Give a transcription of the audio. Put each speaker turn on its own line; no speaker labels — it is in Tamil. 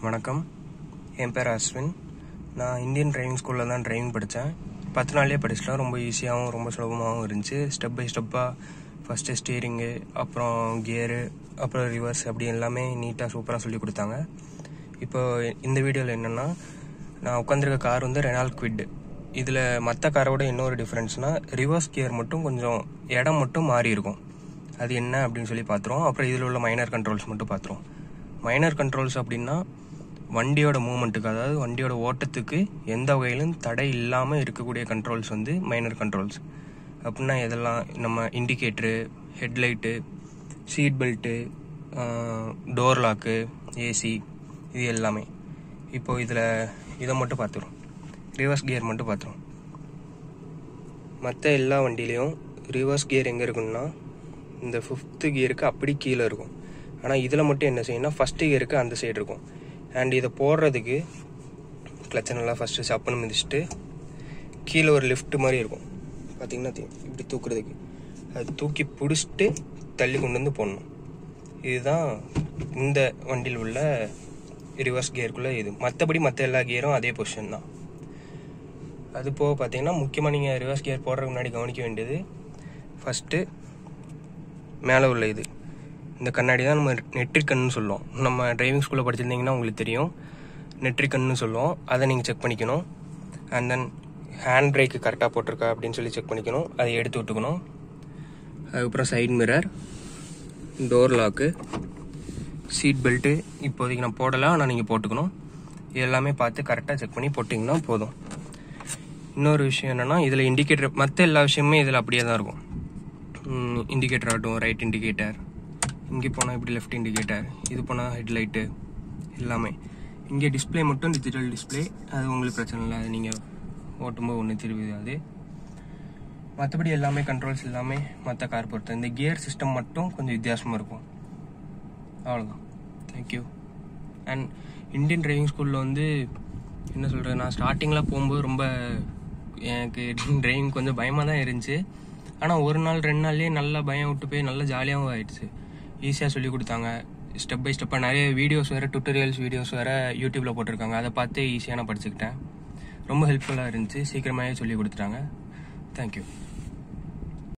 வணக்கம் என் பேர் அஸ்வின் நான் இந்தியன் டிரைவிங் ஸ்கூலில் தான் டிரைவிங் படித்தேன் பத்து நாள்லேயே படிச்சிட்டேன் ரொம்ப ஈஸியாகவும் ரொம்ப சுலபமாகவும் இருந்துச்சு ஸ்டெப் பை ஸ்டெப்பாக ஃபஸ்ட்டு ஸ்டீரிங்கு அப்புறம் கியரு அப்புறம் ரிவர்ஸ் அப்படி எல்லாமே நீட்டாக சூப்பராக சொல்லி கொடுத்தாங்க இப்போ இந்த வீடியோவில் என்னென்னா நான் உட்காந்துருக்க கார் வந்து ரெனால் குவிட் இதில் மற்ற காரோட இன்னொரு டிஃப்ரென்ஸ்னால் ரிவர்ஸ் கியர் மட்டும் கொஞ்சம் இடம் மட்டும் மாறி இருக்கும் அது என்ன அப்படின்னு சொல்லி பார்த்துருவோம் அப்புறம் இதில் உள்ள மைனர் கண்ட்ரோல்ஸ் மட்டும் பார்த்துருவோம் மைனர் கண்ட்ரோல்ஸ் அப்படின்னா வண்டியோட மூமெண்ட்டுக்கு அதாவது வண்டியோட ஓட்டத்துக்கு எந்த வகையிலும் தடை இல்லாமல் இருக்கக்கூடிய கண்ட்ரோல்ஸ் வந்து மைனர் கண்ட்ரோல்ஸ் அப்படின்னா எதெல்லாம் நம்ம indicator headlight seat belt door lock AC இது எல்லாமே இப்போ இதில் இதை மட்டும் பார்த்துருவோம் ரிவர்ஸ் கியர் மட்டும் பார்த்துருவோம் மற்ற எல்லா வண்டியிலையும் ரிவர்ஸ் கியர் எங்கே இருக்குன்னா இந்த ஃபிஃப்த்து கியருக்கு அப்படி கீழே இருக்கும் ஆனால் இதில் மட்டும் என்ன செய்யணும்னா ஃபஸ்ட்டு கியருக்கு அந்த சைடு இருக்கும் அண்ட் இதை போடுறதுக்கு கிளச்சை நல்லா ஃபஸ்ட்டு சப்புன்னு மிதிச்சுட்டு கீழே ஒரு லிஃப்ட் மாதிரி இருக்கும் பார்த்தீங்கன்னா தெரியும். இப்படி தூக்குறதுக்கு அது தூக்கி பிடிச்சிட்டு தள்ளி கொண்டு வந்து போடணும் இதுதான் இந்த வண்டியில் உள்ள ரிவர்ஸ் கியருக்குள்ளே இது மற்றபடி மற்ற எல்லா கியரும் அதே பொசிஷன் தான் அது போக பார்த்தீங்கன்னா முக்கியமாக நீங்கள் ரிவர்ஸ் கியர் போடுறதுக்கு முன்னாடி கவனிக்க வேண்டியது ஃபஸ்ட்டு மேலே உள்ள இது இந்த கண்ணாடி தான் நம்ம நெட்ரிக் கண்ணுன்னு சொல்லுவோம் நம்ம டிரைவிங் ஸ்கூலில் படிச்சிருந்தீங்கன்னா உங்களுக்கு தெரியும் நெட்ரிக் கண்ணுன்னு சொல்லுவோம் அதை நீங்கள் செக் பண்ணிக்கணும் அண்ட் தென் ஹேண்ட் பிரேக்கு கரெக்டாக போட்டிருக்கா அப்படின்னு சொல்லி செக் பண்ணிக்கணும் அதை எடுத்து விட்டுக்கணும் அதுக்கப்புறம் side mirror door lock seat belt இப்போதைக்கு நான் போடலை ஆனால் நீங்கள் போட்டுக்கணும் இது எல்லாமே பார்த்து கரெக்டாக செக் பண்ணி போட்டிங்கன்னா போதும் இன்னொரு விஷயம் என்னென்னா இதில் இண்டிகேட்டர் மற்ற எல்லா விஷயமுமே இதில் அப்படியே தான் இருக்கும் இண்டிகேட்டர் ஆகட்டும் ரைட் இண்டிகேட்டர் இங்கே போனால் இப்படி லெஃப்ட் இண்டிகேட்டர் இது போனால் ஹெட்லைட்டு எல்லாமே இங்கே டிஸ்ப்ளே மட்டும் டிஜிட்டல் டிஸ்ப்ளே அது உங்களுக்கு பிரச்சனை இல்லை அது நீங்கள் ஓட்டும்போது ஒன்று திரும்பிடாது மற்றபடி எல்லாமே கண்ட்ரோல்ஸ் எல்லாமே மற்ற கார் பொறுத்து இந்த கியர் சிஸ்டம் மட்டும் கொஞ்சம் வித்தியாசமாக இருக்கும் அவ்வளோதான் தேங்க்யூ அண்ட் இந்தியன் டிரைவிங் ஸ்கூலில் வந்து என்ன சொல்கிறது நான் ஸ்டார்டிங்கில் போகும்போது ரொம்ப எனக்கு டிரைவிங் கொஞ்சம் பயமாக தான் இருந்துச்சு ஆனால் ஒரு நாள் ரெண்டு நாள்லேயே நல்லா பயம் விட்டு போய் நல்லா ஜாலியாகவும் ஆயிடுச்சு ஈஸியாக சொல்லி கொடுத்தாங்க ஸ்டெப் பை ஸ்டெப்பாக நிறைய வீடியோஸ் வேறு டுட்டோரியல்ஸ் வீடியோஸ் வேறு யூடியூப்பில் போட்டிருக்காங்க அதை பார்த்து ஈஸியாக நான் படிச்சுக்கிட்டேன் ரொம்ப ஹெல்ப்ஃபுல்லாக இருந்துச்சு சீக்கிரமாகவே சொல்லி கொடுத்துட்டாங்க தேங்க்யூ